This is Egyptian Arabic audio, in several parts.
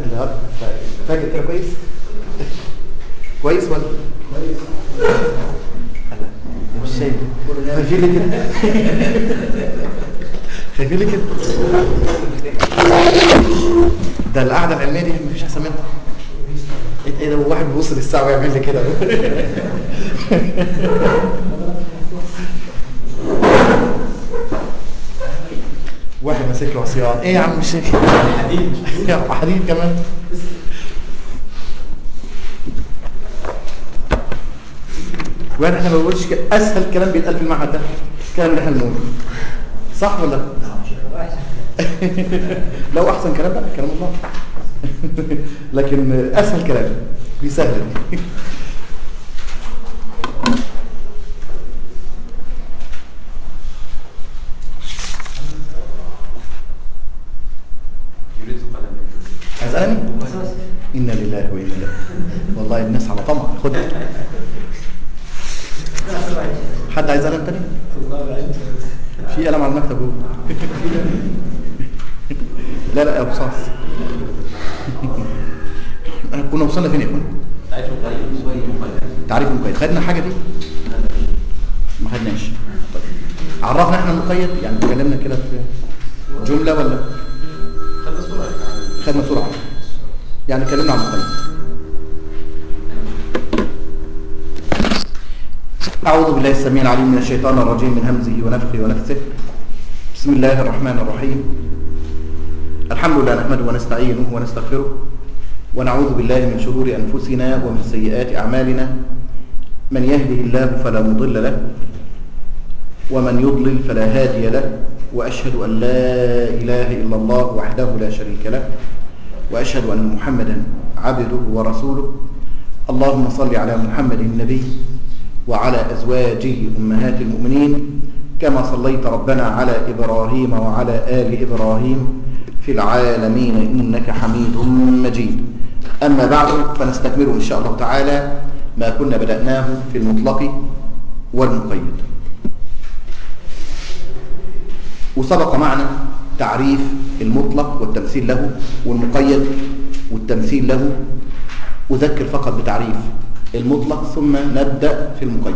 فاهم فاكر كده كويس كويس ولا كويس أنا مش شايف خايفين لي كده خايفين لي كده ده القعده العلميه دي مفيش احسن منها ايه إيه ده واحد بيبص للساعه ويعمل لي كده واحد ماسك له عصيان ايه يا عم الشيخ حديد يا حديد كمان وين احنا ما بنقولش كده. اسهل كلام بيتقال في المعهد ده الكلام اللي احنا بنقوله صح ولا لا؟ لو احسن كلام بقى كلام الله لكن اسهل كلام بيسهل يريد قلم عايز قلمي انا لله وانا اليه والله الناس على طمع خد حد عايز قلم تاني في قلم على المكتب جوه لا لا يا ابو صاص كنا وصلنا فين يا اخوان تعرف مقيد شوية مقيد تعريف المقيد خدنا حاجه دي ما خدناش طيب عرفنا احنا المقيد يعني اتكلمنا كده في جمله ولا خد صورة يعني خدنا سرعه يعني اتكلمنا عن المقيد أعوذ بالله السميع العليم من الشيطان الرجيم من همزه ونفخه ونفثه بسم الله الرحمن الرحيم الحمد لله نحمده ونستعينه ونستغفره ونعوذ بالله من شرور أنفسنا ومن سيئات أعمالنا من يهده الله فلا مضل له ومن يضلل فلا هادي له وأشهد أن لا إله إلا الله وحده لا شريك له وأشهد أن محمدا عبده ورسوله اللهم صل على محمد النبي وعلى أزواجه أمهات المؤمنين كما صليت ربنا على إبراهيم وعلى آل إبراهيم في العالمين إنك حميد مجيد أما بعد فنستكمل إن شاء الله تعالى ما كنا بدأناه في المطلق والمقيد وسبق معنا تعريف المطلق والتمثيل له والمقيد والتمثيل له أذكر فقط بتعريف المطلق ثم نبدأ في المقيد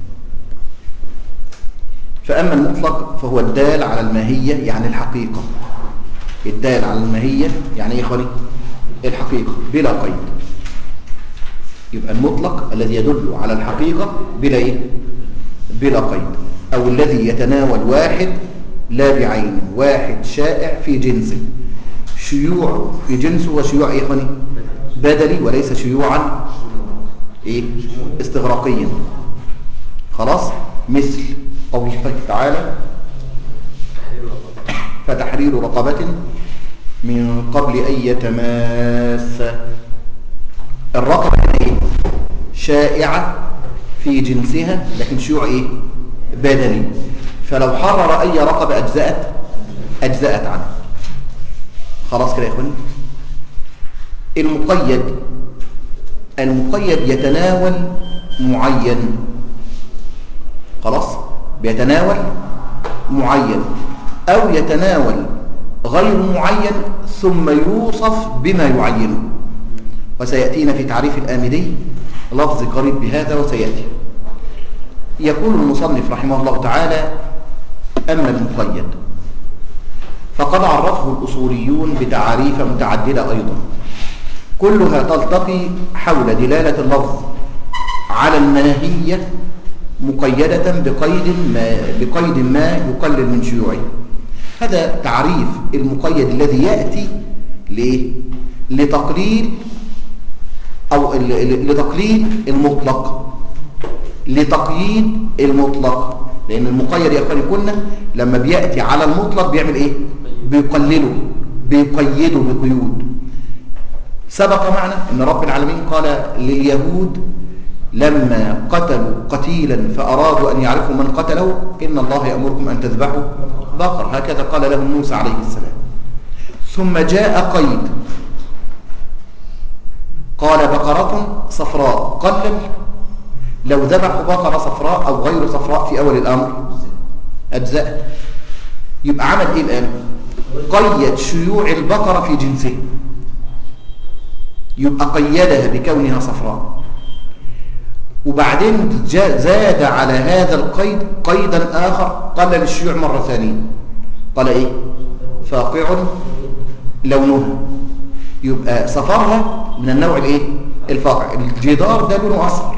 فأما المطلق فهو الدال على الماهية يعني الحقيقة الدال على الماهية يعني ايه يا اخواني الحقيقة بلا قيد يبقى المطلق الذي يدل على الحقيقة بلا ايه بلا قيد او الذي يتناول واحد لا بعينه واحد شائع في جنسه شيوعه في جنسه وشيوع ايه يا اخواني بدلي وليس شيوعا ايه استغراقيا خلاص مثل قول الله تعالى فتحرير رقبة من قبل أن يتماس الرقبة هنا ايه شائعة في جنسها لكن شيوع ايه بدني فلو حرر أي رقبة أجزأت أجزأت عنه خلاص كده يا إخواني المقيد المقيد يتناول معين خلاص بيتناول معين أو يتناول غير معين ثم يوصف بما يعينه وسيأتينا في تعريف الآمدي لفظ قريب بهذا وسيأتي يقول المصنف رحمه الله تعالى أما المقيد فقد عرفه الأصوليون بتعاريف متعددة أيضا كلها تلتقي حول دلالة اللفظ على الماهية مقيدة بقيد ما, بقيد ما يقلل من شيوعه هذا تعريف المقيد الذي يأتي ليه؟ لتقليل أو لتقليل المطلق لتقييد المطلق لأن المقيد يا أخواني كنا لما بيأتي على المطلق بيعمل إيه؟ بيقلله بيقيده بقيود سبق معنا أن رب العالمين قال لليهود لما قتلوا قتيلا فأرادوا أن يعرفوا من قتله إن الله يأمركم أن تذبحوا بقر هكذا قال لهم موسى عليه السلام ثم جاء قيد قال بقرة صفراء قلل لو ذبحوا بقرة صفراء أو غير صفراء في أول الأمر أجزاء يبقى عمل إيه الآن قيد شيوع البقرة في جنسه يبقى قيدها بكونها صفراء وبعدين جا- زاد على هذا القيد قيدا آخر قلل الشيوع مرة ثانية قال إيه فاقع لونها يبقى صفرها من النوع الإيه الفاقع الجدار ده لونه أصفر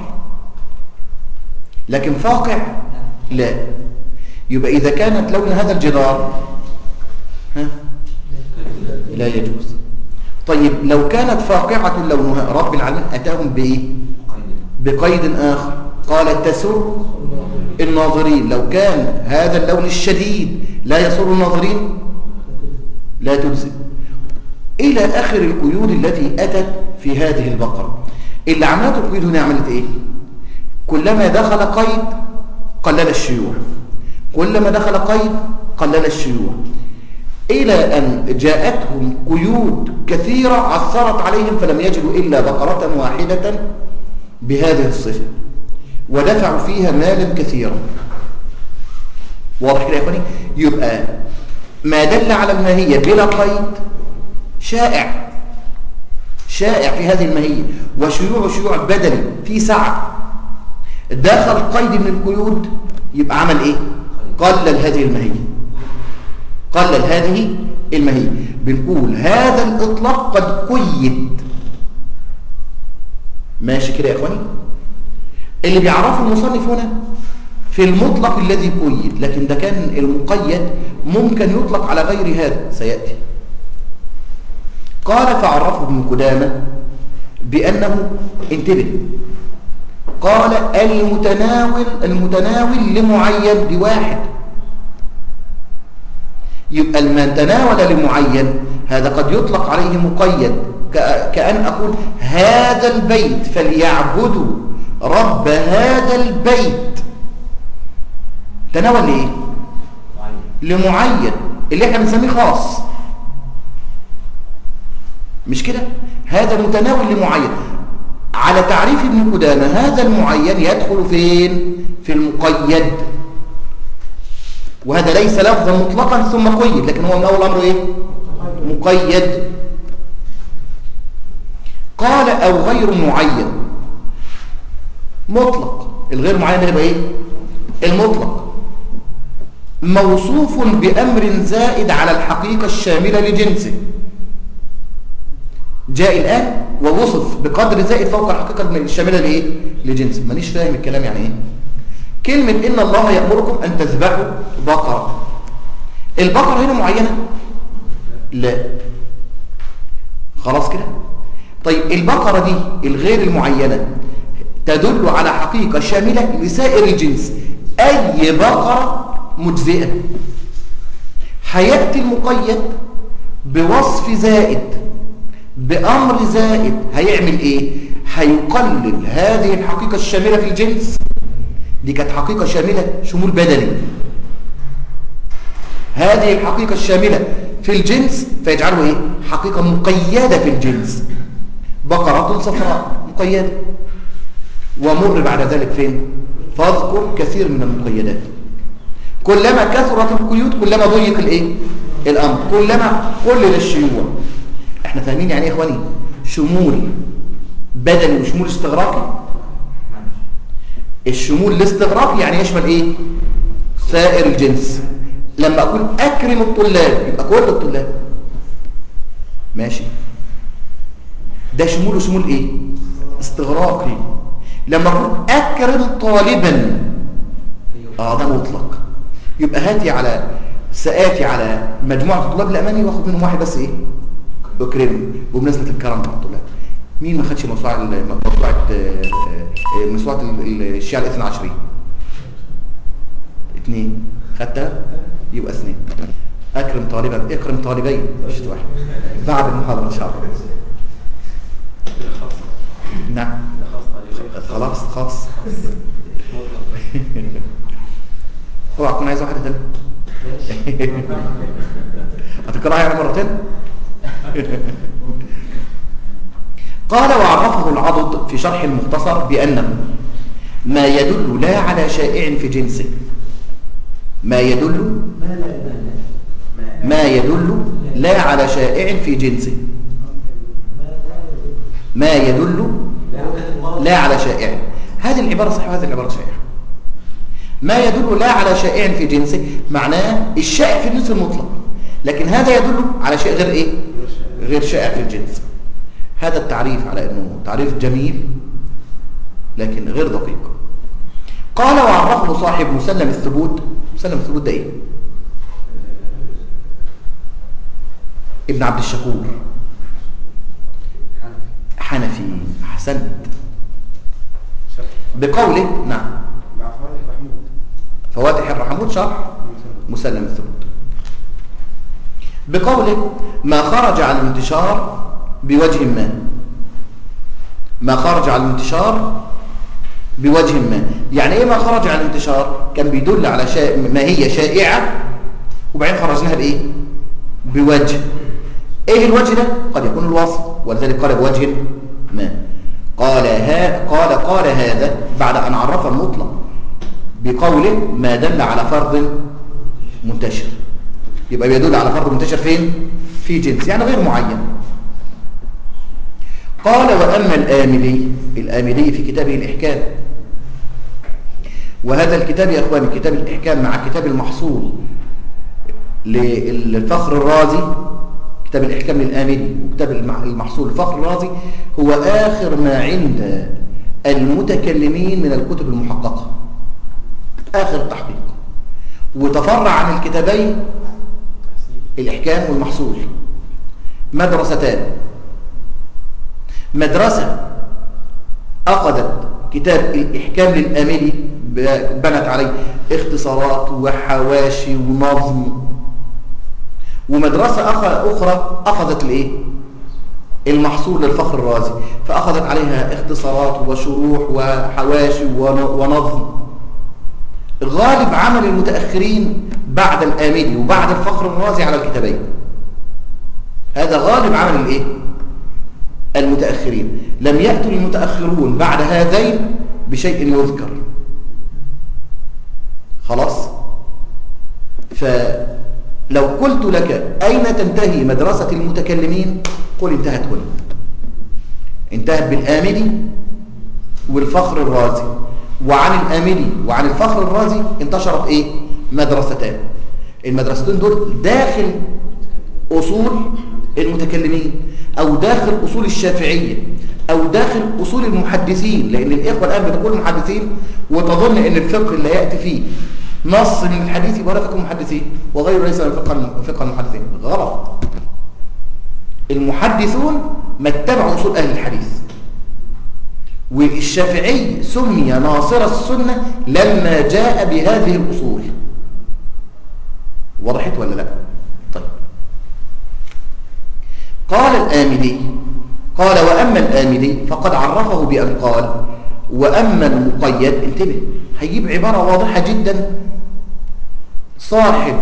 لكن فاقع لا يبقى إذا كانت لون هذا الجدار ها لا يجوز طيب لو كانت فاقعة لونها رب العالمين أتاهم بإيه بقيد آخر قال تسر الناظرين لو كان هذا اللون الشديد لا يسر الناظرين لا تجزئ إلى آخر القيود التي أتت في هذه البقرة اللي عملت القيود هنا عملت إيه كلما دخل قيد قلل الشيوع كلما دخل قيد قلل الشيوع إلى أن جاءتهم قيود كثيرة عثرت عليهم فلم يجدوا إلا بقرة واحدة بهذه الصفة ودفعوا فيها مالا كثيرا واضح كده يا اخواني يبقى ما دل على الماهية بلا قيد شائع شائع في هذه الماهية وشيوع شيوع بدني في سعة داخل قيد من القيود يبقى عمل ايه قلل هذه الماهية قلل هذه الماهية بنقول هذا الإطلاق قد قيد ماشي كده يا اخواني اللي بيعرفه المصنف هنا في المطلق الذي قيد لكن ده كان المقيد ممكن يطلق على غير هذا سيأتي قال فعرفه ابن قدامة بأنه انتبه قال المتناول المتناول لمعين لواحد يبقى المتناول لمعين هذا قد يطلق عليه مقيد كأ- كأن أقول هذا البيت فليعبدوا رب هذا البيت تناول لإيه؟ لمعين اللي احنا بنسميه خاص مش كده هذا متناول لمعين على تعريف ابن قدامة هذا المعين يدخل فين في المقيد وهذا ليس لفظا مطلقا ثم قيد لكن هو من اول امره ايه مقيد قال او غير معين مطلق الغير معين ده يبقى ايه المطلق موصوف بامر زائد على الحقيقه الشامله لجنسه جاء الآن ووصف بقدر زائد فوق الحقيقة الشاملة لإيه؟ لجنس مانيش فاهم الكلام يعني إيه كلمة إن الله يأمركم أن تذبحوا بقرة البقرة هنا معينة لا خلاص كده طيب البقرة دي الغير المعينة تدل على حقيقة شاملة لسائر الجنس أي بقرة مجزئة هيأتي المقيد بوصف زائد بأمر زائد هيعمل ايه هيقلل هذه الحقيقة الشاملة في الجنس دي كانت حقيقة شاملة شمول بدني هذه الحقيقة الشاملة في الجنس فيجعله ايه حقيقة مقيدة في الجنس بقرة صفراء مقيدة ومر بعد ذلك فين فاذكر كثير من المقيدات كلما كثرت القيود كلما ضيق الايه الامر كلما قلل الشيوع احنا فاهمين يعني ايه يا اخواني شمول بدني وشمول استغراقي الشمول الاستغراقي يعني يشمل ايه سائر الجنس لما اقول اكرم الطلاب يبقى كل الطلاب ماشي ده شمول وشمول ايه استغراقي لما اقول اكرم طالبا اه ده مطلق يبقى هاتي على سآتي على مجموعة الطلاب الأماني واخد منهم واحد بس ايه اكرمه بمناسبة الكرم مع الطلاب مين ما خدش موسوعة ال- موسوعة آه، آه، موسوعة ال- ال- الشيعة الاثنى عشرين اثنين خدتها يبقى اثنين اكرم طالبا اكرم طالبين مش واحد بعد المحاضرة ان شاء الله نعم خلاص خلاص اوعى تكون عايز واحدة تانية هتكرهها يعني مرتين قال وعرفه العضد في شرح المختصر بأنه ما يدل لا على شائع في جنسه ما يدل ما يدل لا على شائع في جنسه ما يدل لا وجهة المرض لا على شائع هذه العبارة صحيحة وهذه العبارة شائعة ما يدل لا على شائع في جنسه معناه الشائع في الجنس المطلق لكن هذا يدل على شيء غير ايه غير شائع في الجنس هذا التعريف على انه تعريف جميل لكن غير دقيق قال وعرفه صاحب مسلم الثبوت مسلم الثبوت ده ايه ابن عبد الشكور حنفي احسنت بقوله نعم مع فواتح محمود فواتح الرحمود شرح مسلم الثبوت بقوله ما خرج عن الانتشار بوجه ما ما خرج عن الانتشار بوجه ما يعني ايه ما خرج عن الانتشار كان بيدل على شيء ما هي شائعة وبعدين خرجناها بايه بوجه ايه الوجه ده قد يكون الوصف ولذلك قال بوجه ما قال ها قال قال هذا بعد ان عرف المطلق بقوله ما دل على فرض منتشر يبقى بيدل على فرض منتشر فين في جنس يعني غير معين قال وأما الآملي الآملي في كتابه الإحكام وهذا الكتاب يا أخواني كتاب الإحكام مع كتاب المحصول للفخر الرازي كتاب الإحكام للآملي وكتاب المح- المحصول للفخر الرازي هو آخر ما عند المتكلمين من الكتب المحققة آخر تحقيق وتفرع عن الكتابين الإحكام والمحصول مدرستان مدرسة أخذت كتاب الإحكام للأملي ب- بنت عليه اختصارات وحواشي ونظم ومدرسة أخ- أخرى أخذت الإيه؟ المحصول للفخر الرازي فأخذت عليها اختصارات وشروح وحواشي ون- ونظم غالب عمل المتأخرين بعد الآملي وبعد الفخر الرازي على الكتابين هذا غالب عمل الايه المتأخرين لم يأتوا المتأخرون بعد هذين بشيء يذكر خلاص فلو قلت لك أين تنتهي مدرسة المتكلمين قل انتهت هنا انتهت بالآملي والفخر الرازي وعن الآملي وعن الفخر الرازي انتشرت ايه مدرستان المدرستين دول داخل أصول المتكلمين أو داخل أصول الشافعية أو داخل أصول المحدثين لأن الإخوة الآن بتقول محدثين وتظن أن الفقه اللي يأتي فيه نص من الحديث يبقى ده فقه المحدثين وغيره ليس من فقه فقه المحدثين غلط المحدثون ما اتبعوا أصول أهل الحديث والشافعي سمي ناصر السنة لما جاء بهذه الأصول وضحت ولا لا طيب قال الآمدي قال وأما الآمدي فقد عرفه بأن قال وأما المقيد انتبه هيجيب عبارة واضحة جدا صاحب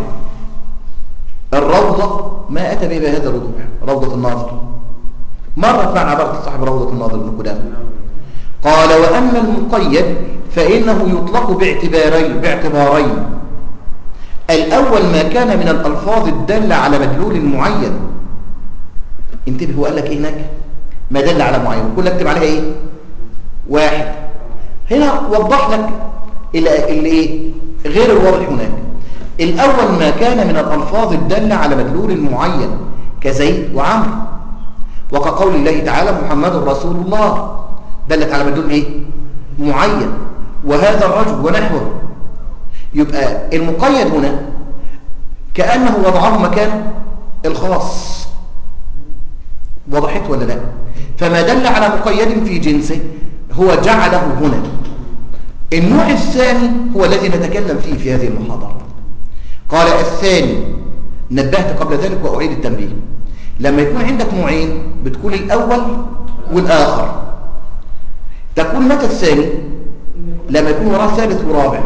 الروضة ما أتى به بهذا الوضوح روضة الناظر مرت معنا عبارة صاحب روضة الناظر بن قدامه قال وأما المقيد فإنه يطلق باعتبارين باعتبارين الأول ما كان من الألفاظ الدالة على مدلول معين انتبه هو قال لك إيه هناك ما دل على معين وكل اكتب عليها إيه واحد هنا وضح لك اللي اللي إيه غير الواضح هناك الأول ما كان من الألفاظ الدالة على مدلول معين كزيد وعمرو وكقول الله تعالى محمد رسول الله دلت على مدلول ايه معين وهذا الرجل ونحوه يبقى المقيد هنا كأنه وضعه مكان الخاص وضحت ولا لا فما دل على مقيد في جنسه هو جعله هنا النوع الثاني هو الذي نتكلم فيه في هذه المحاضرة قال الثاني نبهت قبل ذلك وأعيد التنبيه لما يكون عندك نوعين بتكون الأول والآخر تكون متى الثاني لما يكون وراه ثالث ورابع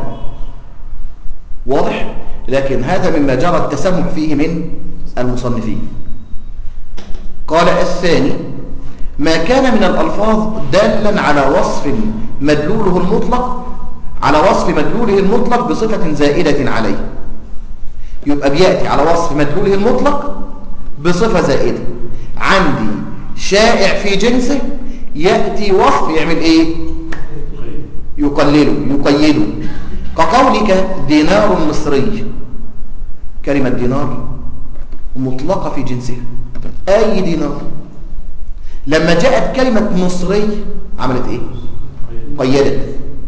واضح لكن هذا مما جرى التسمح فيه من المصنفين قال الثاني ما كان من الألفاظ دالا على وصف مدلوله المطلق على وصف مدلوله المطلق بصفة زائدة عليه يبقى بيأتي على وصف مدلوله المطلق بصفة زائدة عندي شائع في جنسه يأتي وصف يعمل ايه يقلله يقيده كقولك دينار مصري كلمة دينار مطلقة في جنسها أي دينار لما جاءت كلمة مصري عملت ايه قيدت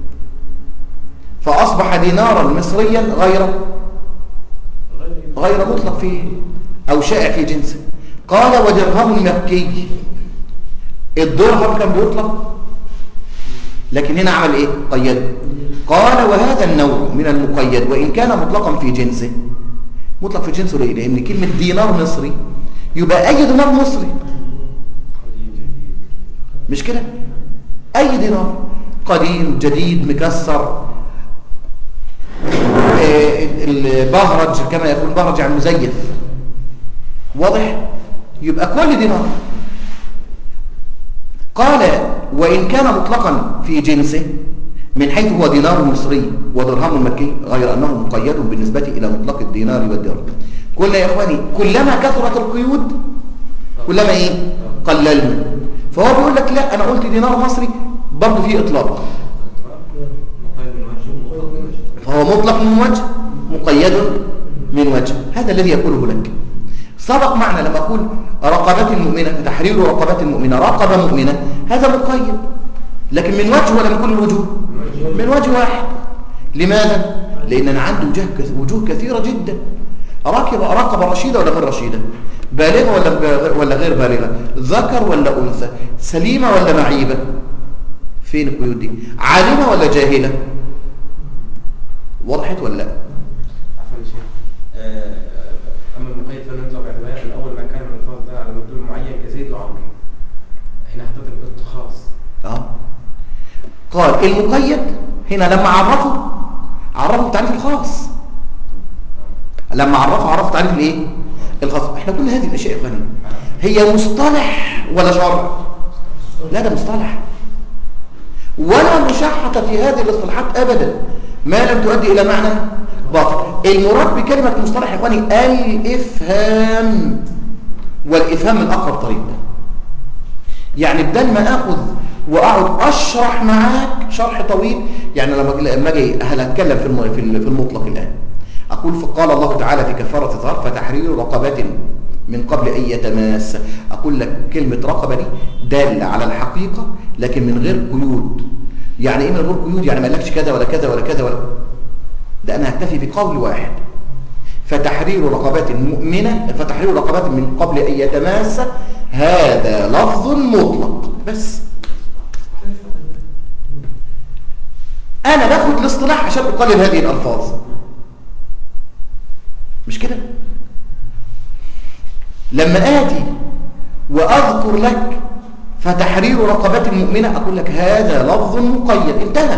فأصبح دينارا مصريا غير غير مطلق فيه أو شائع في جنسه قال ودرهم مكي الدرهم كان بيطلق لكن هنا عمل ايه قيده قال وهذا النوع من المقيد وإن كان مطلقا في جنسه مطلق في جنسه ليه لأن كلمة دينار مصري يبقى أي دينار مصري مش كده أي دينار قديم جديد مكسر البهرج كما يقول بهرج يعني مزيف واضح يبقى كل دينار قال وإن كان مطلقا في جنسه من حيث هو دينار مصري ودرهم مكي غير أنه مقيد بالنسبة إلى مطلق الدينار والدرهم قلنا يا إخواني كلما كثرت القيود كلما إيه قللنا فهو بيقول لك لا أنا قلت دينار مصري برضه فيه إطلاق فهو مطلق من وجه مقيد من وجه هذا الذي يقوله لك سبق معنا لما أقول رقبة المؤمنة تحرير رقبة المؤمنة رقبة مؤمنة هذا مقيد لكن من وجه ولا من كل الوجوه من وجه واحد لماذا؟ لأن أنا عندي وجوه كثيرة جدا راكب رقبة رشيدة ولا غير رشيدة بالغة ولا ولا غير بالغة ذكر ولا أنثى سليمة ولا معيبة فين القيود دي عالمة ولا جاهلة وضحت ولا لا عفوا يا شيخ آه، اما المقيد فانه يطلق باعتبار ان اول ما كان من الفاظ ده على مدلول معين كزيد وعمرو هنا حضرتك قلت خاص اه قال المقيد هنا لما عرفه عرفه التعريف الخاص لما عرفه عرفه تعريف الايه الخاص احنا كل هذه الاشياء يا اخواني هي مصطلح ولا شرع لا ده مصطلح ولا مشحة في هذه الاصطلاحات ابدا ما لم تؤدي الى معنى باطل المراد بكلمة مصطلح يا اخواني الافهام والافهام من اقرب طريق يعني بدل ما اخذ واقعد اشرح معاك شرح طويل يعني لما لما اجي هنتكلم في الم- في ال- في المطلق الان اقول فقال الله تعالى في كفاره الظهر فتحرير رقبه من قبل ان يتماس اقول لك كلمه رقبه دي داله على الحقيقه لكن من غير قيود يعني ايه من غير قيود يعني ما قالكش كذا ولا كذا ولا كذا ولا ده انا هكتفي بقول واحد فتحرير رقبات مؤمنة فتحرير رقبات من قبل أن يتماس هذا لفظ مطلق بس أنا باخد الاصطلاح عشان أقلل هذه الألفاظ مش كده لما آتي وأذكر لك فتحرير رقبات مؤمنة أقول لك هذا لفظ مقيد انتهى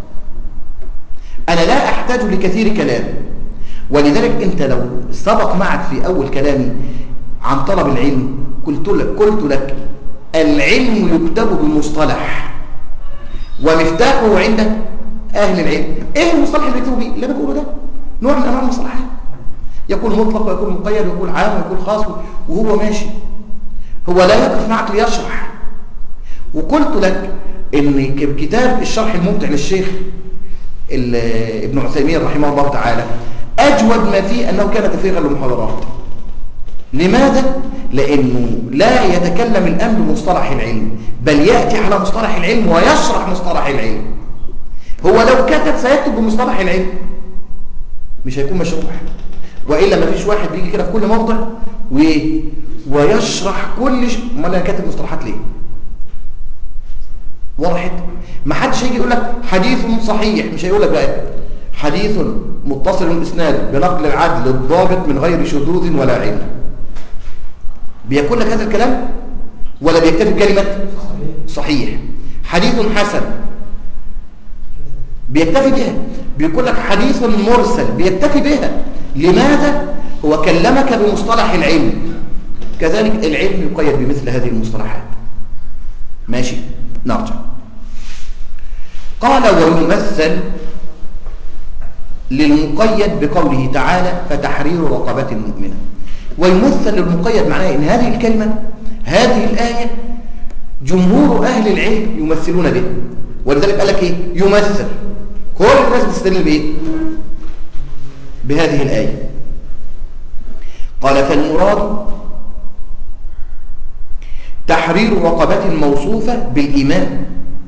أنا لا أحتاج لكثير كلام ولذلك أنت لو سبق معك في أول كلامي عن طلب العلم قلت لك, قلت لك العلم يكتب بمصطلح ومفتاحه عند أهل العلم إيه المصطلح اللي يكتبوا بيه؟ اللي أنا بقوله ده نوع من أنواع المصطلحات يكون مطلق ويكون مقيد ويكون عام ويكون خاص وهو ماشي هو لا يقف معك ليشرح وقلت لك ان كتاب الشرح الممتع للشيخ ال- ابن عثيمين رحمه الله تعالى أجود ما فيه أنه كان تفريغا للمحاضرات لماذا؟ لأنه لا يتكلم الآن بمصطلح العلم بل يأتي على مصطلح العلم ويشرح مصطلح العلم هو لو كتب سيكتب بمصطلح العلم مش هيكون مشروح وإلا ما فيش واحد بيجي كده في كل موضع و... ويشرح كل ش... امال انا كاتب مصطلحات ليه وضحت ما حدش هيجي يقول لك حديث صحيح مش هيقول لك بقى حديث متصل الاسناد بنقل العدل الضابط من غير شذوذ ولا علم بيقول لك هذا الكلام ولا بيكتفي بكلمه صحيح حديث حسن بيكتفي بها بيقول لك حديث مرسل بيكتفي بها لماذا هو كلمك بمصطلح العلم كذلك العلم يقيد بمثل هذه المصطلحات ماشي نرجع قال ويمثل للمقيد بقوله تعالى فتحرير رقبة مؤمنة ويمثل للمقيد معناه ان هذه الكلمة هذه الآية جمهور أهل العلم يمثلون به ولذلك قال لك إيه يمثل كل الناس بتستدل بإيه بهذه الآية قال فالمراد تحرير رقبة موصوفة بالإيمان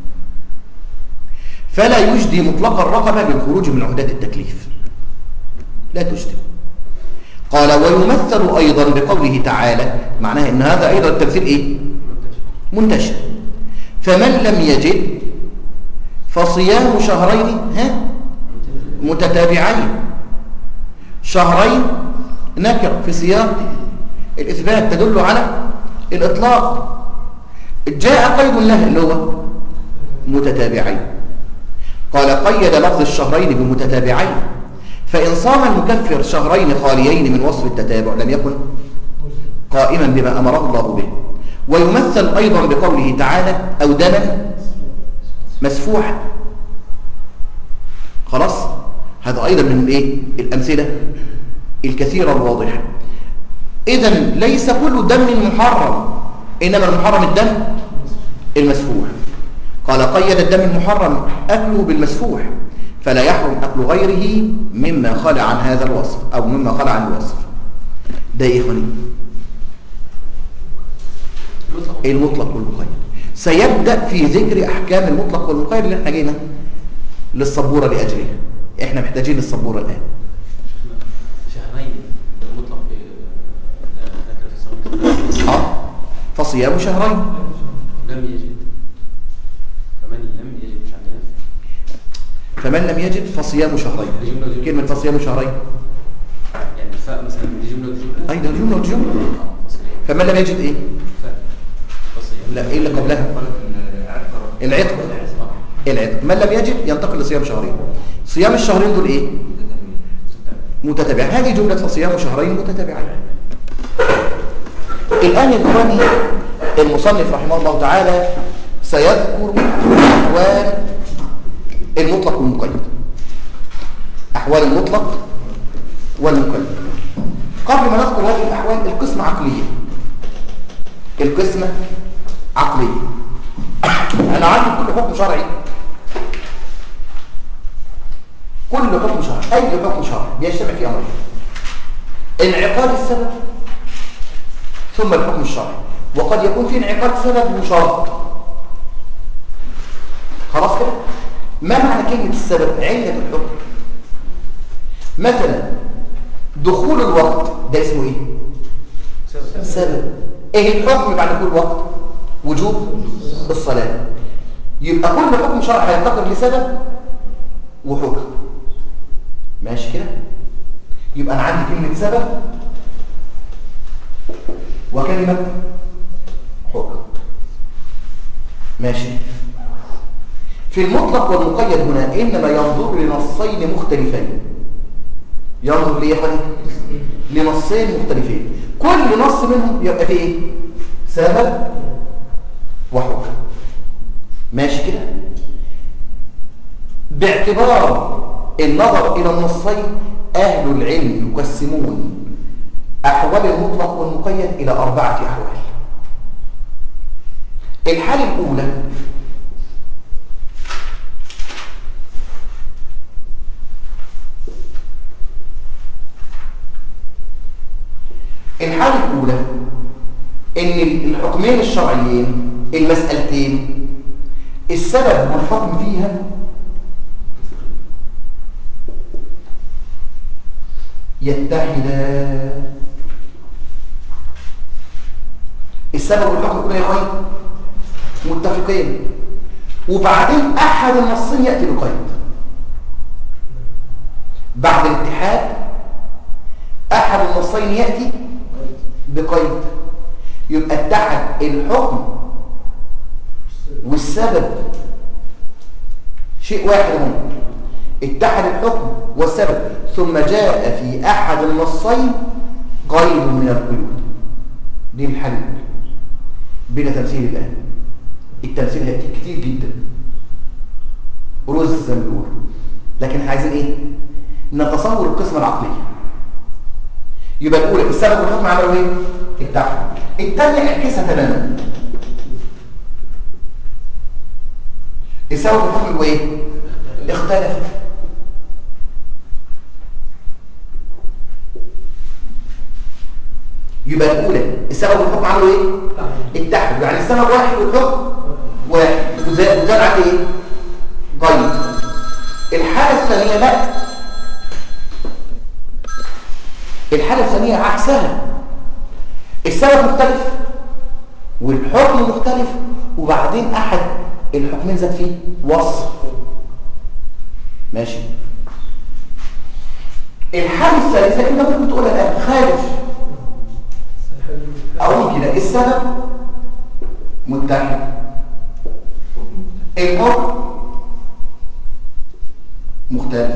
فلا يجدي مطلق الرقبة بالخروج من عهدات التكليف لا تجدي قال ويمثل أيضا بقوله تعالى معناها أن هذا أيضا التمثيل إيه؟ منتشر فمن لم يجد فصيام شهرين ها متتابعين شهرين نكر في سياق الإثبات تدل على الإطلاق جاء قيد له اللي هو متتابعين قال قيد لفظ الشهرين بمتتابعين فإن صام المكفر شهرين خاليين من وصف التتابع لم يكن قائما بما أمره الله به ويمثل أيضا بقوله تعالى أو دما مسفوحا خلاص هذا أيضا من الإيه؟ الأمثلة الكثيرة الواضحة إذا ليس كل دم محرم إنما المحرم الدم المسفوح قال قيد الدم المحرم أكله بالمسفوح فلا يحرم أكل غيره مما خلع عن هذا الوصف أو مما خلع عن الوصف ده إيه إخواني المطلق والمقيد سيبدأ في ذكر أحكام المطلق والمقيد اللي احنا جينا للصبورة لأجلها احنا محتاجين للصبورة الآن شهرين مطلق في ذكر في الصوت اه فصيام شهرين لم يجد فمن لم يجد مش عندنا فمن لم يجد فصيام شهرين كلمة فصيام شهرين يعني الفاء مثلا دي جمله ودي جمله أيضا جملة وجملة اه فصيام فمن لم يجد إيه فاء فصيام لا إيه اللي قبلها العتق آه. العتق من لم يجد ينتقل لصيام شهرين صيام الشهرين دول إيه متتابعين هذه جملة فصيام شهرين متتابعين الآن يا إخواني المصنف رحمه الله تعالى سيذكر أحوال المطلق والمقيد أحوال المطلق والمقيد قبل ما نذكر هذه الأحوال القسمة عقلية القسمة عقلية أنا عندي كل حكم شرعي كل حكم شرعي أي حكم شرعي بيجتمع فيه أمرين انعقاد السبب ثم الحكم الشرعي وقد يكون في انعقاد سبب وشرط خلاص كده ما معنى كلمة السبب علة الحكم مثلا دخول الوقت ده اسمه ايه سبب ايه الحكم بعد كل وقت وجوب الصلاة يبقى كل حكم شرعي هينتقل لسبب وحكم ماشي كده يبقى انا عندي كلمة سبب وكلمة حكم ماشي في المطلق والمقيد هنا إنما ينظر لنصين مختلفين ينظر ليه يا اخواني لنصين مختلفين كل نص منهم يبقى فيه ايه سبب وحكم ماشي كده باعتبار النظر إلى النصين أهل العلم يقسمون أحوال المطلق والمقيد إلى أربعة أحوال الحالة الأولى الحالة الأولى إن الحكمين الشرعيين المسألتين السبب والحكم فيها يتحدان السبب والحكم يكون يا اخوان متفقين وبعدين احد النصين ياتي بقيد بعد الاتحاد احد النصين ياتي بقيد يبقى اتحد الحكم والسبب شيء واحد هم اتحد الحكم والسبب ثم جاء في احد النصين قيد من القيود دي الحل بلا تمثيل الآن التمثيل هيأتي كتير جدا رز زي ما بيقولوا لكن احنا عايزين ايه نتصور القسمة العقلية يبقى الأولى السبب والحكم عملوا ايه التعب الثانية اعكسها تماما السبب والحكم هو ايه اختلف يبقى الاولى السبب والحكم عملوا ايه اتحدوا يعني السبب واحد والحكم واحد وزاد وزاد عليه ايه طيب الحاله الثانيه لا الحاله الثانيه عكسها السبب مختلف والحكم مختلف وبعدين احد الحكمين زاد فيه وصف ماشي الحاله الثالثه انت ممكن تقولها الان خارج اقول كده السبب متحد الحكم مختلف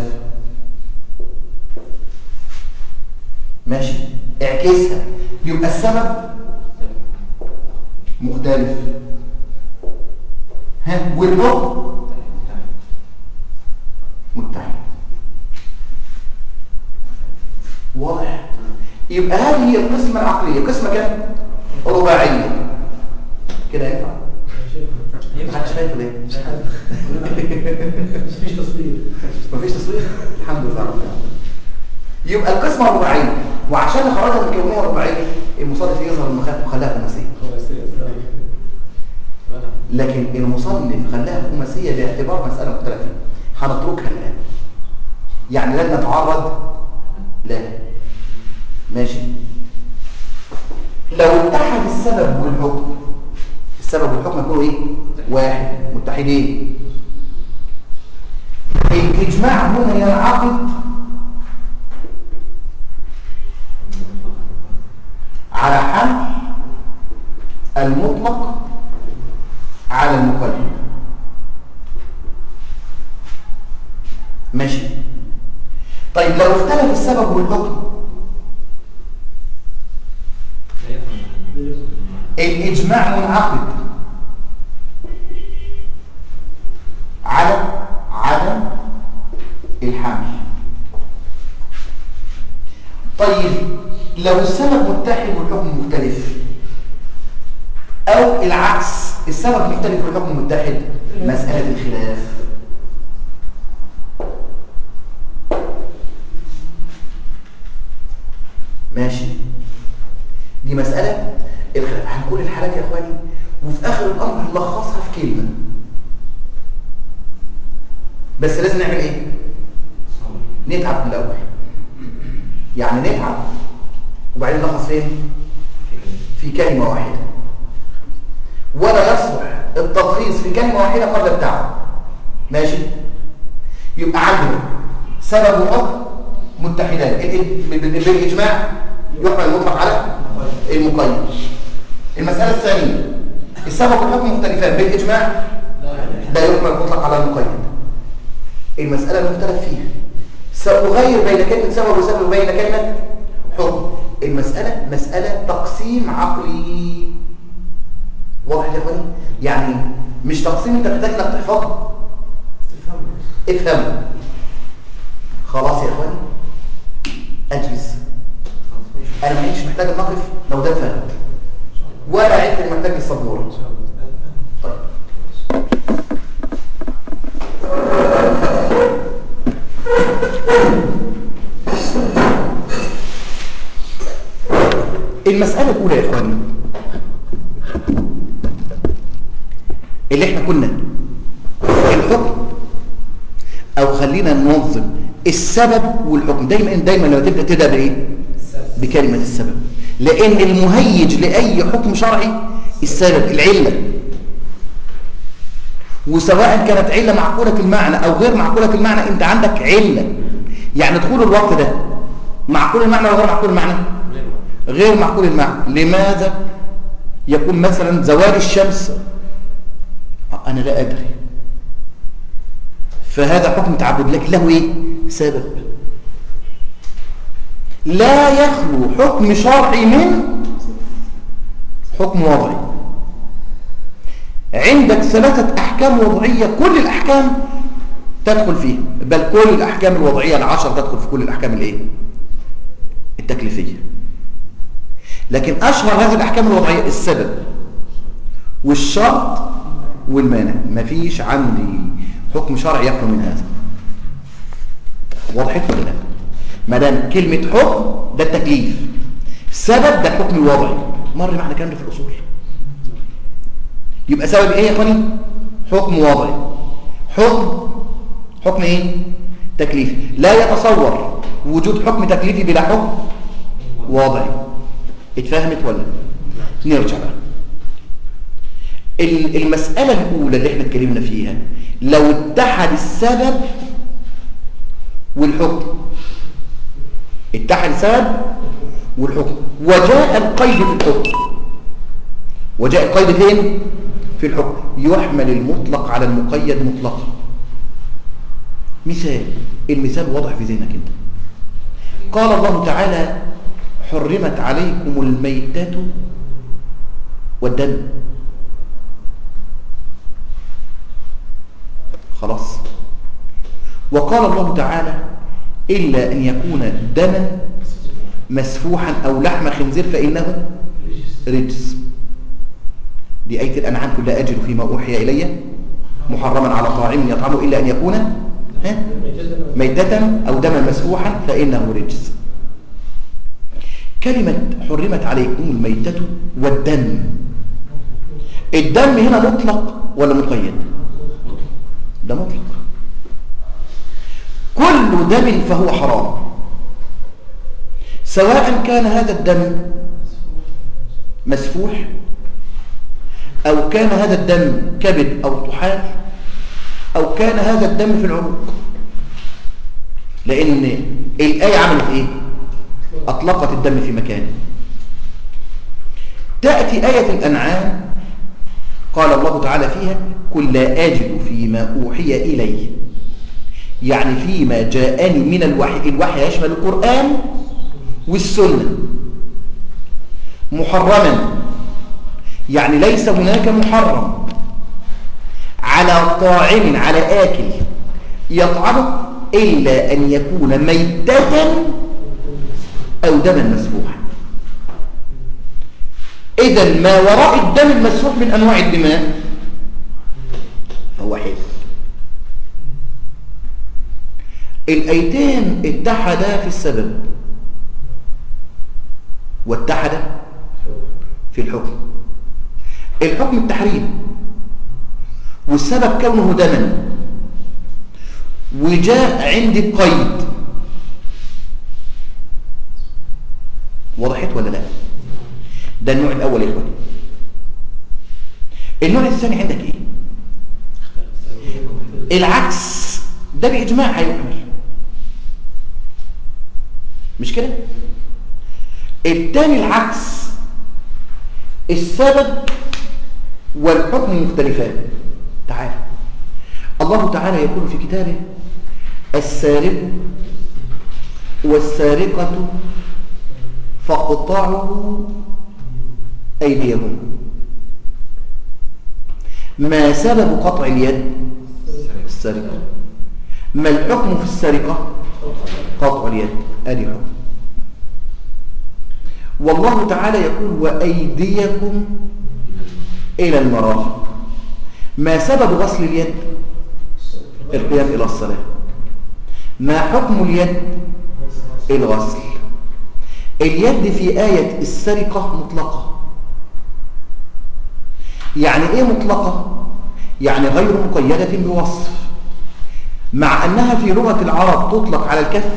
ماشي اعكسها يبقى السبب مختلف ها والحكم متحد واضح يبقى هذه هي القسمة العقلية قسمة كام؟ رباعية كده ينفع؟ محدش شايفه ليه؟ مفيش تصوير مفيش تصوير؟ الحمد لله رب العالمين يبقى القسمة رباعية وعشان نخرجها من كونها رباعية المصادف يظهر المخالف وخلاها خماسية لكن المصنف خلاها خماسية باعتبار مسألة مختلفة هنتركها الآن يعني لن نتعرض لها ماشي لو اتحد السبب والحكم السبب والحكم يكونوا ايه واحد متحدين الاجماع هنا ينعقد على حمل المطلق على المقيد ماشي طيب لو اختلف السبب والحكم الإجماع منعقد على عدم الحمل طيب لو السبب متحد والحكم مختلف أو العكس السبب مختلف والحكم متحد مسألة الخلاف ماشي دي مسألة الخلاف هنقول الحالات يا اخواني وفي اخر الامر هنلخصها في كلمة بس لازم نعمل ايه نتعب من الاول يعني نتعب وبعدين نلخص فين في كلمة واحدة ولا يصلح التلخيص في كلمة واحدة قبل التعب ماشي يبقى عندنا سبب وحكم متحدان بالاجماع يحمل المطلق على المقيد المسألة الثانية السبب والحكم مختلفان بالإجماع لا يحمل المطلق على المقيد المسألة المختلف فيها سأغير بين كلمة سبب وسبب وبين كلمة حكم المسألة مسألة تقسيم عقلي واضح يا اخواني يعني مش تقسيم انت محتاج انك تحفظه افهم خلاص يا اخواني اجلس انا ما عدتش محتاج الموقف لو ده فهم ولا عدت محتاج السبوره طيب المسألة الأولى يا إخواني اللي احنا كنا الحكم أو خلينا ننظم السبب والحكم دايما دايما لما تبدأ تبدأ بإيه؟ بكلمة السبب لأن المهيج لأي حكم شرعي السبب العلة وسواء كانت علة معقولة المعنى أو غير معقولة المعنى أنت عندك علة يعني دخول الوقت ده معقول المعنى ولا غير معقول المعنى غير معقول المعنى لماذا يكون مثلا زوال الشمس أنا لا أدري فهذا حكم تعبد لك له إيه سبب لا يخلو حكم شرعي من حكم وضعي عندك ثلاثة أحكام وضعية كل الأحكام تدخل فيها بل كل الأحكام الوضعية العشر تدخل في كل الأحكام الإيه؟ التكليفية لكن أشهر هذه الأحكام الوضعية السبب والشرط والمانع مفيش عندي حكم شرعي يخلو من هذا وضحت ولا لا ما دام كلمه حكم ده التكليف سبب ده الحكم الوضعي مر معنا الكلام ده في الاصول يبقى سبب ايه يا اخواني حكم وضعي حكم حكم ايه تكليفي لا يتصور وجود حكم تكليفي بلا حكم وضعي اتفهمت ولا نرجع بقى المسألة الأولى اللي احنا اتكلمنا فيها لو اتحد السبب والحكم اتحد السبب والحكم وجاء القيد في الحكم وجاء القيد فين في الحكم يحمل المطلق على المقيد مطلقا مثال المثال واضح في ذهنك انت قال الله تعالى حرمت عليكم الميتة والدم خلاص وقال الله تعالى إلا أن يكون دما مسفوحا أو لحم خنزير فإنه رجس دي آية الأنعام كلها أجل فيما أوحي إلي محرما على طاعم يطعمه إلا أن يكون ها؟ ميتة أو دما مسفوحا فإنه رجس كلمة حرمت عليكم الميتة والدم الدم هنا مطلق ولا مقيد ده مطلق كل دم فهو حرام سواء كان هذا الدم مسفوح أو كان هذا الدم كبد أو طحال أو كان هذا الدم في العروق لأن الآية عملت إيه؟ أطلقت الدم في مكانه تأتي آية الأنعام قال الله تعالى فيها قل لا أجد فيما أوحي إلي يعني فيما جاءني من الوحي الوحي يشمل القرآن والسنة محرما يعني ليس هناك محرم على طاعم على آكل يطعمه إلا أن يكون ميتة أو دما مسفوحا إذا ما وراء الدم المسفوح من أنواع الدماء فهو حل الأيتين اتحدا في السبب واتحدا في الحكم الحكم التحريم والسبب كونه دما وجاء عندي قيد وضحت ولا لا ده النوع الاول يا اخواني النوع الثاني عندك ايه العكس ده باجماع هيحمل مش كده الثاني العكس السبب والحكم مختلفان تعال الله تعالى يقول في كتابه السارق والسارقة فاقطعوا أيديهم ما سبب قطع اليد السرقة ما الحكم في السرقة قطع اليد ادي حكم والله تعالى يقول وأيديكم إلى المرافق ما سبب غسل اليد القيام إلى الصلاة ما حكم اليد الغسل اليد في آية السرقة مطلقة يعني إيه مطلقة؟ يعني غير مقيدة بوصف مع أنها في لغة العرب تطلق على الكف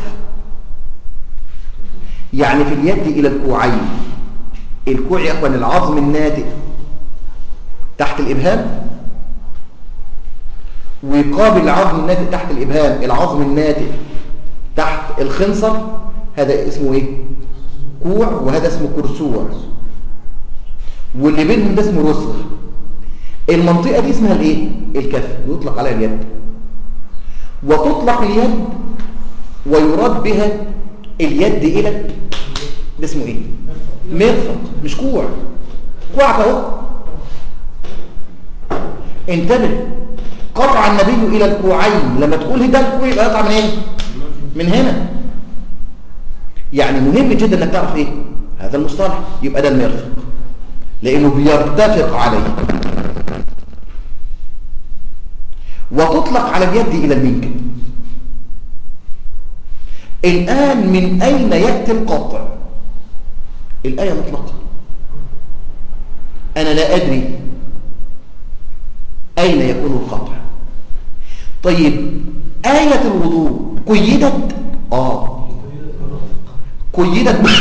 يعني في اليد إلى الكوعين الكوع يا أخوان العظم الناتئ تحت الإبهام ويقابل العظم الناتئ تحت الإبهام العظم الناتئ تحت الخنصر هذا اسمه إيه؟ كوع وهذا اسمه كرسوع واللي بينهم ده اسمه رسغ المنطقة دي اسمها الايه الكف ويطلق عليها اليد وتطلق اليد ويراد بها اليد الى ده اسمه ايه مرفق مش كوع كوعك اهو انتبه قطع النبي الى الكوعين لما تقول ده الكوع يبقى يقطع من ايه من هنا يعني مهم جدا انك تعرف ايه هذا المصطلح يبقى ده المرفق لانه بيرتفق عليه تطلق على اليد إلى المنكب الآن من أين يأتي القطع الآية مطلقة أنا لا أدري أين يكون القطع طيب آية الوضوء قيدت آه قيدت ب...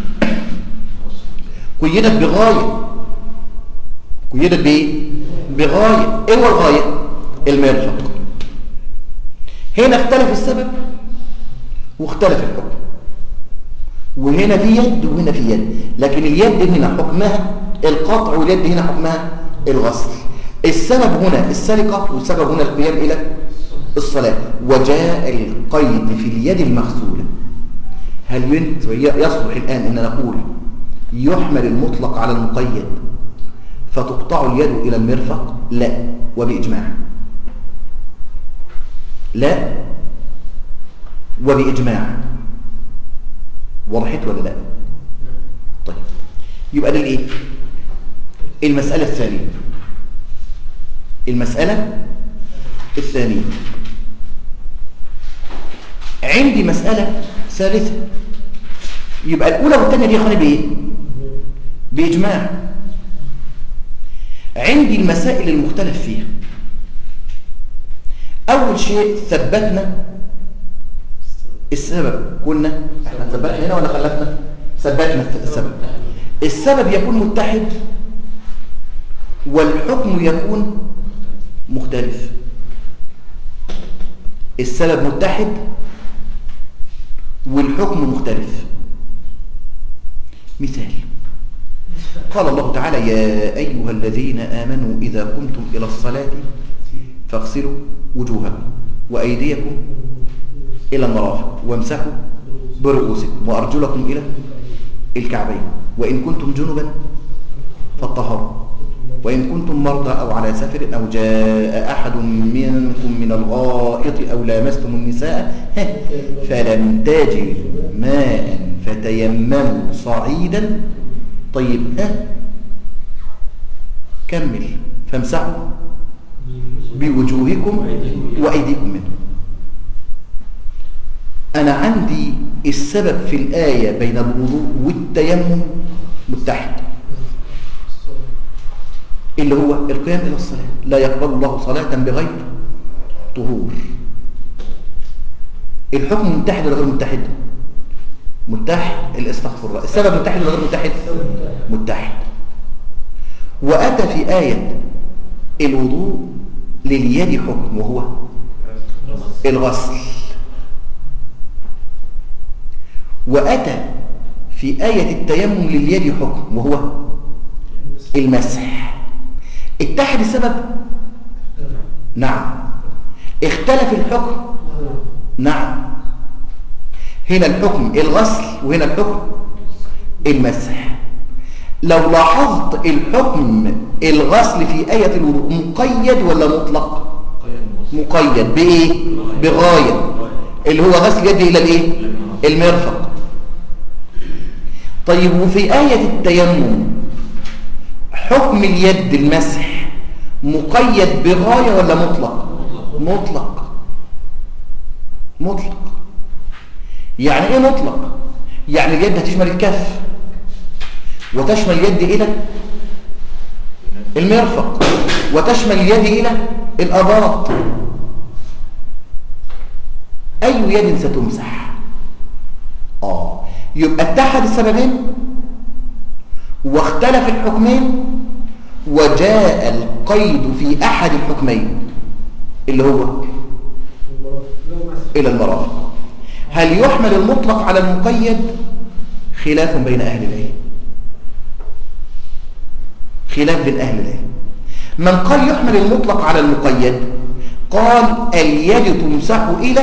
قيدت بغاية قيدت بإيه؟ بغاية إيه هو الغاية؟ المرفق هنا اختلف السبب واختلف الحكم وهنا في يد وهنا في يد لكن اليد هنا حكمها القطع واليد هنا حكمها الغسل السبب هنا السرقة والسبب هنا القيام إلى الصلاة وجاء القيد في اليد المغسولة هل يصلح الآن أن نقول يحمل المطلق على المقيد فتقطع اليد إلى المرفق لا وبإجماع لا وبإجماع وضحت ولا لا طيب يبقى ده الايه المسألة الثانية المسألة الثانية عندي مسألة ثالثة يبقى الأولى والثانية دي خاني بإيه بإجماع عندي المسائل المختلف فيها أول شيء ثبتنا السبب قلنا احنا ثبتنا هنا ولا خلفنا ثبتنا السبب السبب يكون متحد والحكم يكون مختلف السبب متحد والحكم مختلف مثال قال الله تعالى يا أيها الذين آمنوا إذا قمتم إلى الصلاة فاغسلوا وجوهكم وأيديكم إلى المرافق وامسحوا برؤوسكم وأرجلكم إلى الكعبين وإن كنتم جنبا فاطهروا وإن كنتم مرضى أو على سفر أو جاء أحد منكم من الغائط أو لامستم النساء فلم تجدوا ماء فتيمموا صعيدا طيب ها كمل فامسحوا بوجوهكم وأيديكم منه أنا عندي السبب في الآية بين الوضوء والتيمم متحد اللي هو القيام إلى الصلاة لا يقبل الله صلاة بغير طهور الحكم متحد ولا غير متحد متحد الاستغفر الله السبب متحد ولا غير متحد متحد وأتى في آية الوضوء لليد حكم وهو الغسل وأتى في آية التيمم لليد حكم وهو المسح اتحد السبب نعم اختلف الحكم نعم هنا الحكم الغسل وهنا الحكم المسح لو لاحظت الحكم الغسل في آية الوضوء مقيد ولا مطلق مقيد بإيه بغاية اللي هو غسل يده إلى الإيه المرفق طيب وفي آية التيمم حكم اليد المسح مقيد بغاية ولا مطلق مطلق مطلق يعني ايه مطلق يعني اليد هتشمل الكف وتشمل اليد الى المرفق وتشمل اليد الى الاباط اي يد ستمسح اه يبقى اتحد السببين واختلف الحكمين وجاء القيد في احد الحكمين اللي هو الى المرافق هل يحمل المطلق على المقيد خلاف بين اهل العلم خلاف بين اهل العلم من قال يحمل المطلق على المقيد قال اليد تمسح الى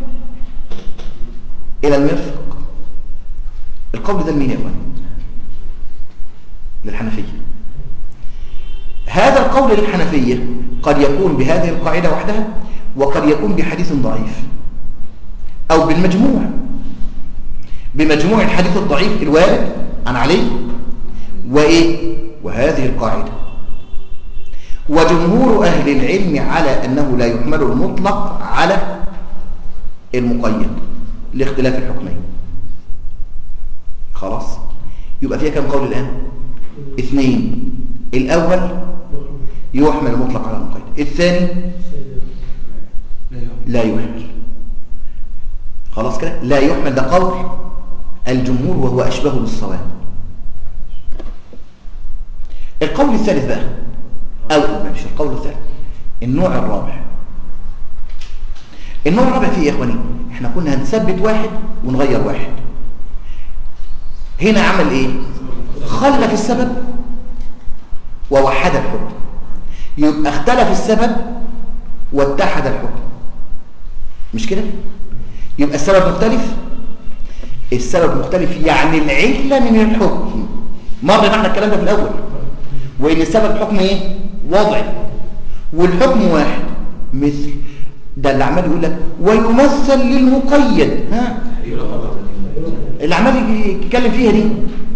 الى المرفق القول ده لمين يا اخوان للحنفيه هذا القول للحنفيه قد يكون بهذه القاعده وحدها وقد يكون بحديث ضعيف او بالمجموع بمجموع الحديث الضعيف الوارد عن علي وايه وهذه القاعده وجمهور أهل العلم على أنه لا يحمل المطلق على المقيد لاختلاف الحكمين خلاص يبقى فيها كم قول الآن اثنين الأول يحمل المطلق على المقيد الثاني لا يحمل خلاص كده لا يحمل ده قول الجمهور وهو أشبه بالصواب القول الثالث بقى أو مش القول الثالث النوع الرابع النوع الرابع فيه يا إخواني احنا كنا هنثبت واحد ونغير واحد هنا عمل ايه خلف السبب ووحد الحكم يبقى اختلف السبب واتحد الحكم مش كده يبقى السبب مختلف السبب مختلف يعني العلة من الحكم مر معنا الكلام ده في الأول وإن السبب حكم إيه؟ وضعي والحكم واحد مثل ده اللي عمال يقول لك ويمثل للمقيد ها اللي عمال يتكلم فيها دي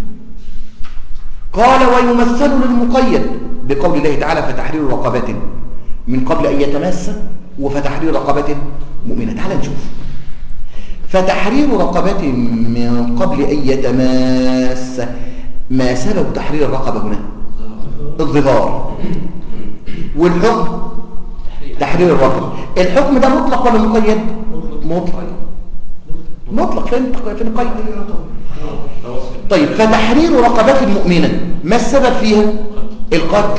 قال ويمثل للمقيد بقول الله تعالى فتحرير رقبة من قبل أن يتمس وفتحرير رقبة مؤمنة تعال نشوف فتحرير رقبة من قبل أن يتماس ما سبب تحرير الرقبة هنا الظهار والحكم تحرير الرقبة الحكم ده مطلق ولا مقيد مطلق مطلق فين فين القيد طيب فتحرير رقبة مؤمنة ما السبب فيها القتل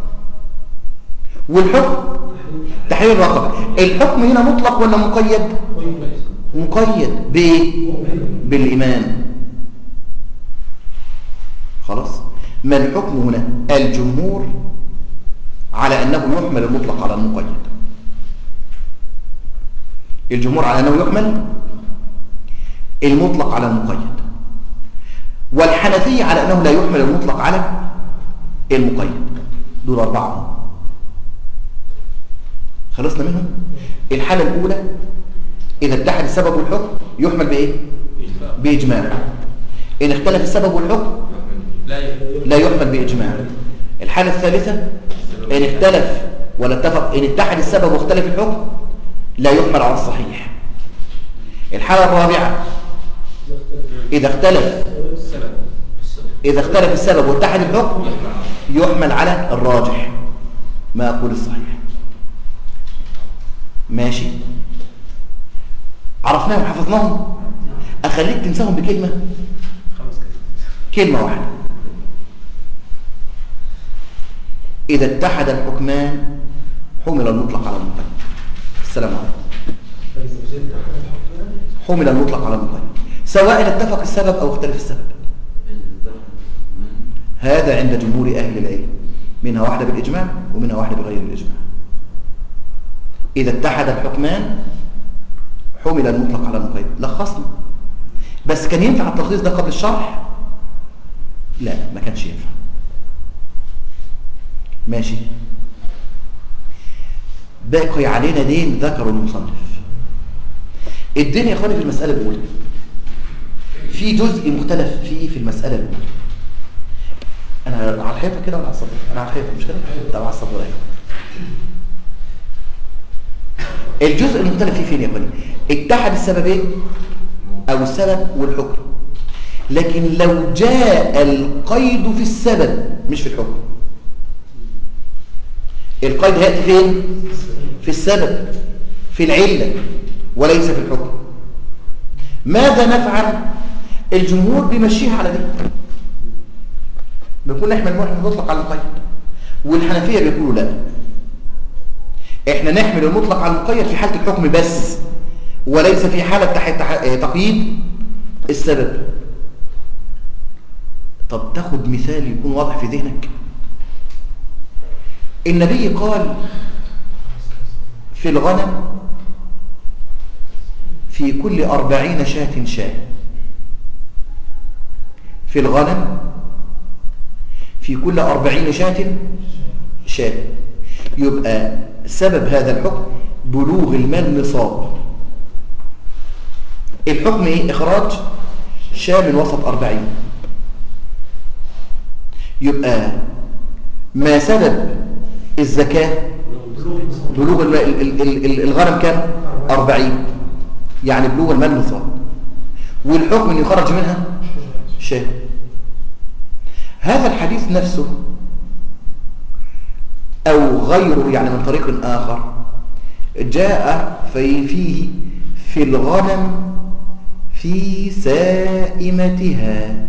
والحكم تحرير الرقبة الحكم هنا مطلق ولا مقيد مقيد بايه بالايمان خلاص ما الحكم هنا الجمهور على انه يحمل المطلق على المقيد الجمهور على انه يحمل المطلق على المقيد والحنفية على أنه لا يحمل المطلق على المقيد دول أربعة خلصنا منهم الحالة الأولى إذا اتحد السبب والحكم يحمل بإيه؟ بإجماع إن اختلف السبب والحكم لا يحمل بإجماع الحالة الثالثة إن اختلف ولا اتفق إن اتحد السبب واختلف الحكم لا يحمل على الصحيح الحالة الرابعة إذا اختلف إذا اختلف السبب واتحد الحكم يحمل على الراجح ما أقول الصحيح ماشي عرفناهم حفظناهم أخليك تنساهم بكلمة كلمة واحدة إذا اتحد الحكمان حمل المطلق على المقيد السلام عليكم حمل المطلق على المقيد سواء اتفق السبب أو اختلف السبب هذا عند جمهور أهل العلم منها واحدة بالإجماع ومنها واحدة بغير الإجماع إذا اتحد الحكمان حمل المطلق على المقيد لخصنا بس كان ينفع التلخيص ده قبل الشرح لا ما كانش ينفع ماشي باقي علينا دين ذكر المصنف الدين يا اخواني في المسألة الأولى في جزء مختلف فيه في المسألة الأولى أنا على الحيطة كده ولا على الصبر أنا على الحيطة مش كده طب على الصبر أيوة الجزء المختلف فيه فين يا اخواني اتحد السببين أو السبب والحكم لكن لو جاء القيد في السبب مش في الحكم القيد هيأتي فين في السبب في العلة وليس في الحكم ماذا نفعل الجمهور بيمشيها على دي بيقول احنا المحمل المطلق على المقيد والحنفية بيقولوا لا احنا نحمل المطلق على المقيد في حالة الحكم بس وليس في حالة تقييد السبب طب تاخد مثال يكون واضح في ذهنك النبي قال في الغنم في كل أربعين شاة شاة في الغنم في كل أربعين شاة شاة يبقى سبب هذا الحكم بلوغ المال نصاب الحكم ايه إخراج شاة من وسط أربعين يبقى ما سبب الزكاة بلوغ ال- ال- ال- ال- الغنم كام 40 يعني بلوغ المال نصاب والحكم ان يخرج منها شاه هذا الحديث نفسه او غيره يعني من طريق اخر جاء في فيه في الغنم في سائمتها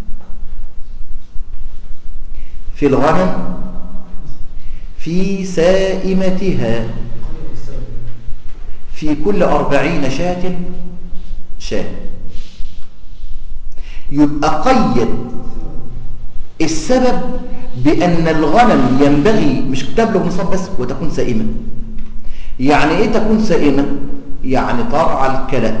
في الغنم في سائمتها في كل أربعين شاة شاة يبقى قيد السبب بأن الغنم ينبغي مش تبلغ نصاب بس وتكون سائمة يعني ايه تكون سائمة يعني ترعى الكلى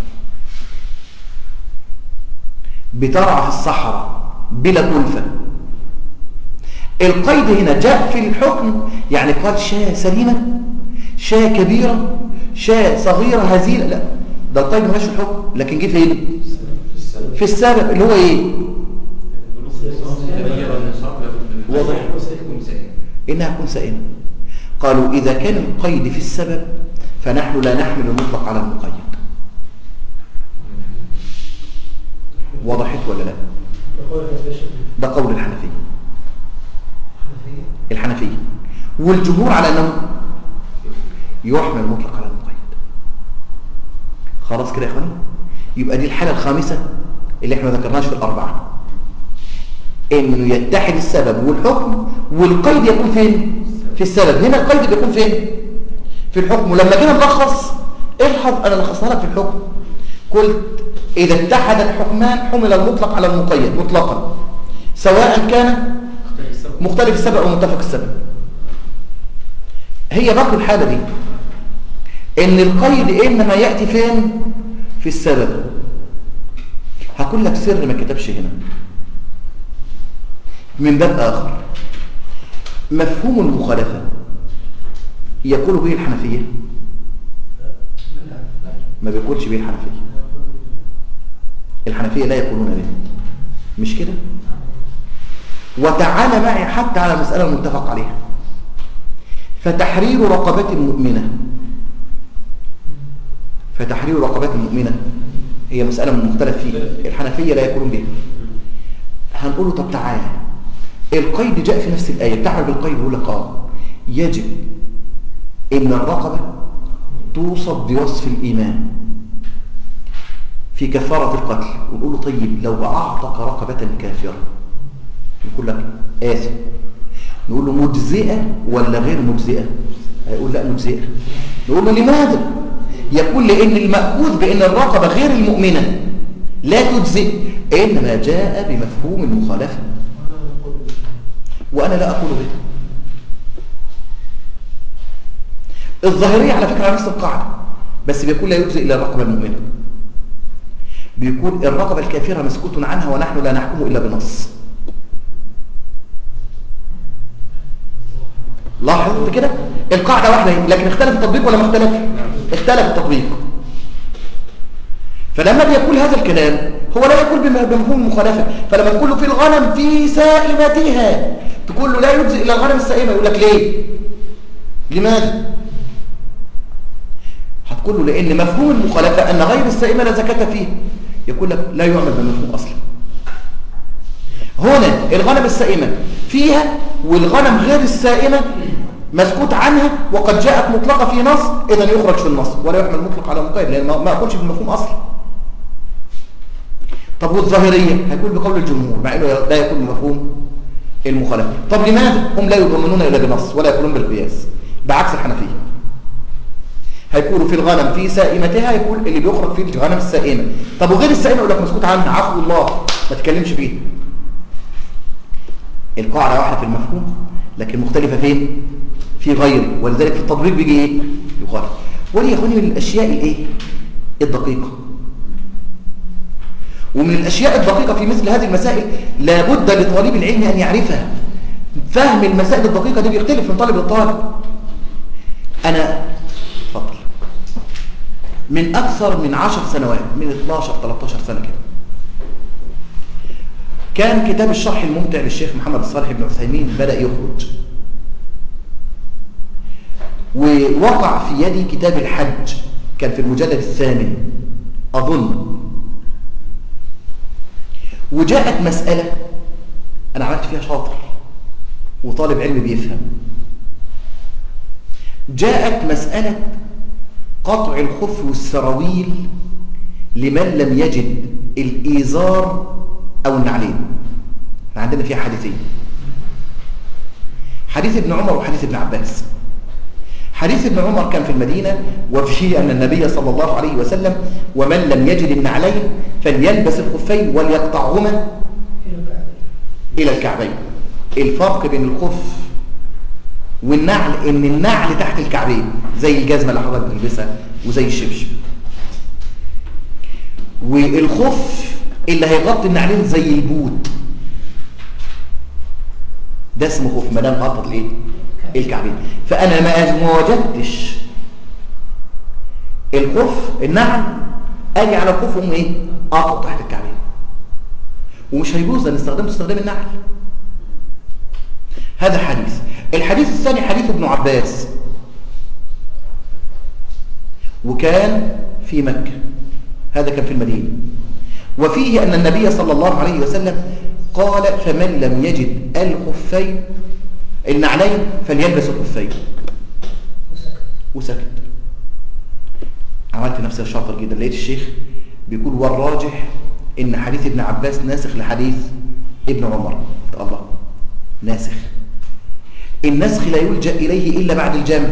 بترعى في الصحراء بلا كلفة القيد هنا جاء في الحكم يعني قال شاة سليمة شاة كبيرة شاة صغيرة هزيلة لا ده القيد ماشي في الحكم لكن جه فين في السابق اللي هو ايه واضح انها تكون سائمة قالوا اذا كان القيد في السبب فنحن لا نحمل المطلق على المقيد وضحت ولا لا ده قول الحنفية الحنفية والجمهور على أنه يحمل المطلق على المقيد خلاص كده يا إخواني يبقى دي الحالة الخامسة اللي احنا ما ذكرناش في الأربعة إنه يتحد السبب والحكم والقيد يكون فين في السبب هنا القيد بيكون فين في الحكم ولما جينا نلخص الحظ أنا لخصها لك في الحكم قلت إذا اتحد الحكمان حمل المطلق على المقيد مطلقا سواء كان مختلف السبب أو متفق السبب هي برضه الحالة دي إن القيد إنما يأتي فين في السبب هقول لك سر ما كتبش هنا من باب آخر مفهوم المخالفة يقول به الحنفية ما بيقولش به الحنفية الحنفية لا يقولون به مش كده وتعالى معي حتى على المسألة المتفق عليها فتحرير رقبة مؤمنة فتحرير رقبة مؤمنة هي مسألة مختلف فيها الحنفية لا يقولون بها هنقول له طب تعالى القيد جاء في نفس الآية بتعرف بالقيد يقول لك اه يجب إن الرقبة توصف بوصف الإيمان في كفارة القتل ونقول له طيب لو أعتق رقبة كافرة يقول لك آسف نقول له مجزئة ولا غير مجزئة هيقول لا مجزئة نقول له لماذا يقول لأن المأخوذ بأن الرقبة غير المؤمنة لا تجزئ إنما جاء بمفهوم المخالفة وأنا لا أقول به الظاهرية على فكرة على نفس القاعدة بس بيقول لا يجزئ إلا الرقبة المؤمنة بيقول الرقبة الكافرة مسكوت عنها ونحن لا نحكم إلا بنص لاحظت كده القاعدة واحدة لكن اختلف التطبيق ولا ما اختلف اختلف التطبيق فلما بيقول هذا الكلام هو لا يقول بمفهوم المخالفة فلما تقول له في الغنم في سائمتها تقول له لا يجزئ إلا الغنم السائمة يقول لك ليه لماذا هتقول له لأن مفهوم المخالفة أن غير السائمة لا زكاة فيه يقول لك لا يعمل بالمفهوم أصلا هنا الغنم السائمة فيها والغنم غير السائمة مسكوت عنها وقد جاءت مطلقة في نص إذا يخرج في النص ولا يحمل مطلق على مقيد لأن ما أقولش بالمفهوم أصلا طب والظاهرية هيقول بقول الجمهور مع أنه لا يكون بمفهوم المخالفة طب لماذا هم لا يضمنون إلا بنص ولا يقولون بالقياس بعكس الحنفية هيقولوا في الغنم في سائمتها يقول اللي بيخرج فيه الغنم السائمة طب وغير السائمة يقول لك مسكوت عنها عفو الله ما تتكلمش فيه القاعدة واحدة في المفهوم لكن مختلفة فين في غيره ولذلك في التطبيق بيجي ايه يقال ودي يا اخواني من الاشياء الايه الدقيقة ومن الاشياء الدقيقة في مثل هذه المسائل لابد لطالب العلم ان يعرفها فهم المسائل الدقيقة دي بيختلف من طالب لطالب انا اتفضل من اكثر من عشر سنوات من 12 13 سنة كده كان كتاب الشرح الممتع للشيخ محمد الصالح بن عثيمين بدأ يخرج ووقع في يدي كتاب الحج كان في المجلد الثامن أظن وجاءت مسألة أنا عملت فيها شاطر وطالب علم بيفهم جاءت مسألة قطع الخف والسراويل لمن لم يجد الإيزار أو النعلين عندنا فيها حديثين حديث ابن عمر وحديث ابن عباس حديث ابن عمر كان في المدينة وفيه أن النبي صلى الله عليه وسلم ومن لم يجد النعلين فليلبس الخفين وليقطعهما إلى الكعبين الفرق بين الخف والنعل ان النعل تحت الكعبين زي الجزمة اللي حضرتك بتلبسها وزي الشبشب والخف اللي هيغطي النعلين زي البوت ده اسمه خف ما دام غطت الايه الكعبين فانا ما ما وجدتش الخف النعل اجي على الخف ام ايه اقطع تحت الكعبين ومش هيجوز ان استخدمت استخدام النعل هذا حديث الحديث الثاني حديث ابن عباس وكان في مكة هذا كان في المدينة وفيه أن النبي صلى الله عليه وسلم قال فمن لم يجد الخفين النعلين فليلبس الخفين وسكت عملت نفسي شاطر جدا لقيت الشيخ بيقول والراجح ان حديث ابن عباس ناسخ لحديث ابن عمر الله ناسخ النسخ لا يلجأ إليه إلا بعد الجمع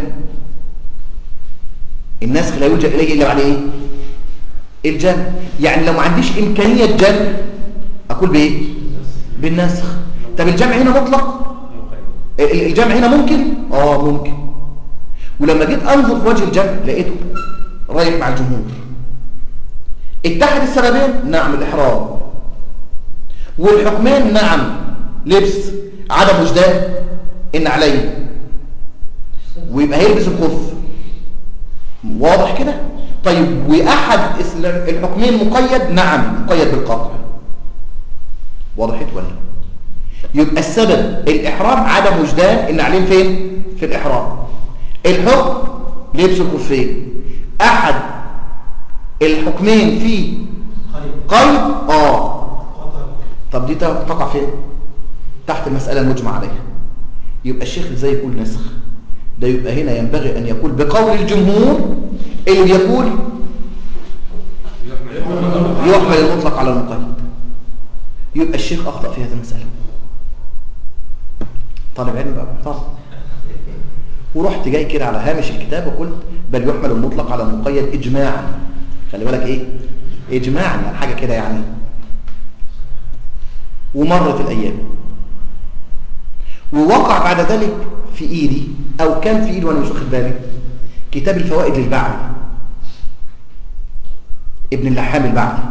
النسخ لا يلجأ إليه إلا بعد إيه؟ الجمع يعني لو ما عنديش إمكانية جمع أقول بإيه؟ بالنسخ طب الجمع هنا مطلق؟ الجمع هنا ممكن؟ آه ممكن ولما جيت أنظر في وجه الجمع لقيته رايح مع الجمهور اتحد السببين نعم الإحرام والحكمان نعم لبس عدم وجدان ان عليه ويبقى هيلبس الخف واضح كده طيب واحد الحكمين مقيد نعم مقيد بالقطع وضحت ولا يبقى السبب الاحرام عدم وجدان ان عليه فين في الاحرام الحكم لبس الخفين احد الحكمين فيه قيد اه طب دي تقع فين تحت المساله المجمع عليها يبقى الشيخ ازاي يقول نسخ ده يبقى هنا ينبغي ان يقول بقول الجمهور اللي بيقول يحمل المطلق على المقيد يبقى الشيخ اخطا في هذه المساله طالب علم بقى محترم ورحت جاي كده على هامش الكتاب وقلت بل يحمل المطلق على المقيد اجماعا خلي بالك ايه اجماعا يعني حاجه كده يعني ومرت الايام ووقع بعد ذلك في ايدي او كان في ايدي وانا مش واخد بالي كتاب الفوائد للبعلي ابن اللحام البعلي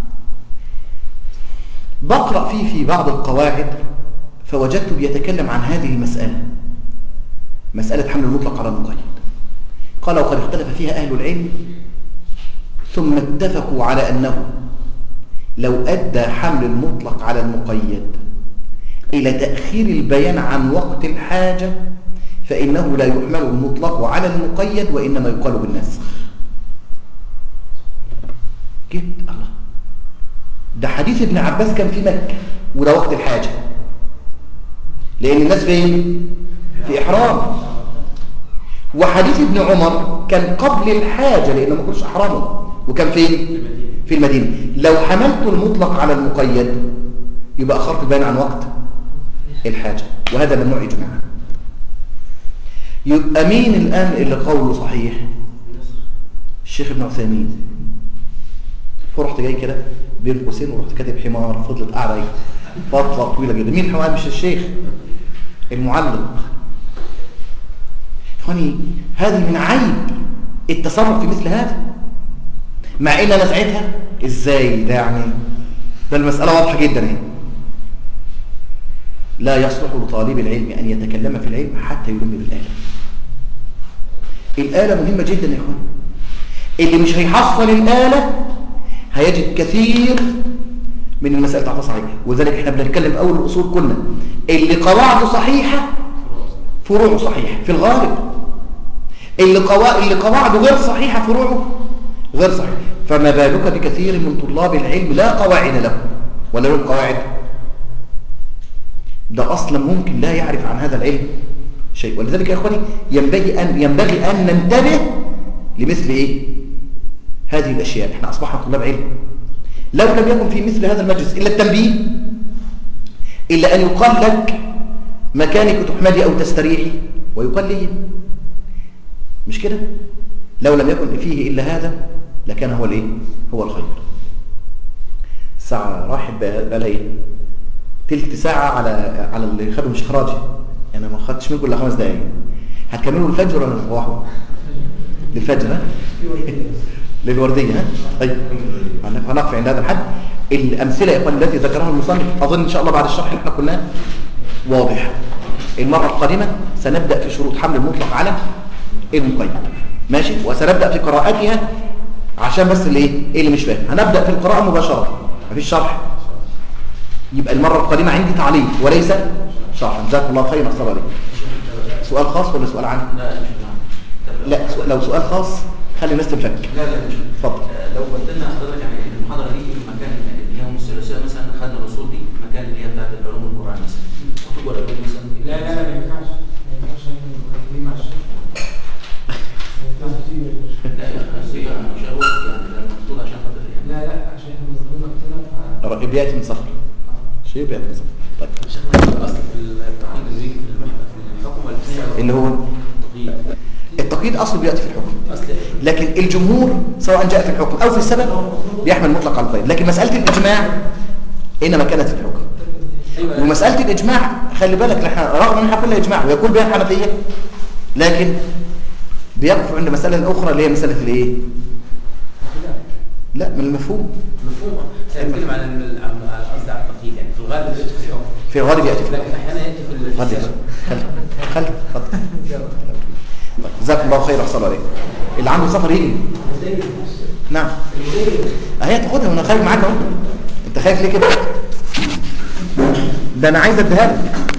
بقرا فيه في بعض القواعد فوجدته بيتكلم عن هذه المساله مساله حمل المطلق على المقيد قال وقد اختلف فيها اهل العلم ثم اتفقوا على انه لو ادى حمل المطلق على المقيد إلى تأخير البيان عن وقت الحاجة فإنه لا يحمل المطلق على المقيد وإنما يقال بالنسخ جد الله ده حديث ابن عباس كان في مكة وده وقت الحاجة لأن الناس فين؟ في إحرام وحديث ابن عمر كان قبل الحاجة لأنه ما كنتش أحرمه وكان فين؟ في المدينة لو حملت المطلق على المقيد يبقى أخرت البيان عن وقت الحاجة وهذا ممنوع إجماعا يبقى مين الآن اللي قوله صحيح الشيخ ابن عثيمين فرحت جاي كده بين قوسين ورحت كاتب حمار فضلت قاعده فتره طويله جدا مين حمار مش الشيخ المعلق اخواني هذه من عيب التصرف في مثل هذا مع ان انا ساعتها ازاي ده يعني ده المساله واضحه جدا اهي لا يصلح لطالب العلم أن يتكلم في العلم حتى يلم بالآلة الآلة مهمة جدا يا إخوان اللي مش هيحصل الآلة هيجد كثير من المسائل تعطى صحيح وذلك احنا بنتكلم أول الأصول كنا اللي قواعده صحيحة فروعه صحيح في الغالب اللي قواعد اللي قواعده غير صحيحه فروعه غير صحيح فما بالك بكثير من طلاب العلم لا قواعد له ولا له قواعد ده اصلا ممكن لا يعرف عن هذا العلم شيء ولذلك يا اخواني ينبغي ان ينبغي ان ننتبه لمثل ايه هذه الاشياء احنا اصبحنا طلاب علم لو لم يكن في مثل هذا المجلس الا التنبيه الا ان يقال لك مكانك تحمدي او تستريحي ويقال لي مش كده لو لم يكن فيه الا هذا لكان هو الايه هو الخير الساعه راحت بقى تلت ساعه على على اللي خدوا مش خراجي انا ما خدتش منكم الا خمس دقايق هتكملوا الفجر ولا تروحوا للفجر ها للورديه ها طيب هنقف عند هذا الحد الامثله يا اخوان التي ذكرها المصنف اظن ان شاء الله بعد الشرح اللي احنا قلناه واضح المره القادمه سنبدا في شروط حمل المطلق على المقيد ماشي وسنبدا في قراءتها عشان بس اللي ايه اللي مش فاهم هنبدا في القراءه مباشره مفيش شرح يبقى المره القادمه عندي تعليق وليس شرحا جزاك الله خيرا احسن عليك سؤال خاص ولا سؤال عام لا مش لا سؤال لو سؤال خاص خلي الناس تنفك لا لا مش اتفضل آه، لو بدلنا حضرتك يعني المحاضره دي في مكان اللي هي الثلاثيه مثلا خدنا الاصول دي مكان اللي هي بتاعت العلوم القران مثلا خطوه ولا كتب مثلا لا لا لا ما ينفعش ما ينفعش احنا متكلمين مع الشيخ ما ينفعش تيجي يا شيخ. لا يعني بس هي مش الوقت يعني ده المفروض عشان خاطر يعني لا لا عشان احنا مظلومين وقتنا ف الرأي بياتي من سفر شيء بياتي من سفر طيب شيخنا الاصل في التقييد اللي يجي في المحكم في الحكم ولا في اللي هو التقييد التقييد اصله بياتي في الحكم اصل لكن الجمهور سواء جاء في الحكم او في السبب بيحمل مطلق على القيد لكن مساله الاجماع انما كانت في الحكم ايوه ومساله الاجماع خلي بالك احنا رغم ان احنا قلنا اجماع ويقول بها الحنفيه لكن بيقف عند مساله اخرى اللي هي مساله الايه لا من المفهوم مفهوم سنتكلم عن ال- عن عن قصدي على التقييد يعني في الغالب ياتي في الحكم في الغالب ياتي في الحكم لكن احيانا ياتي في ال- في خلي السبب. خلي خلي اتفضل طيب، جزاكم الله خير احسن عليك اللي عنده سفر يجي نعم اهي تاخدها وانا خايف معاك اهو انت خايف ليه كده ده انا عايز اديها لك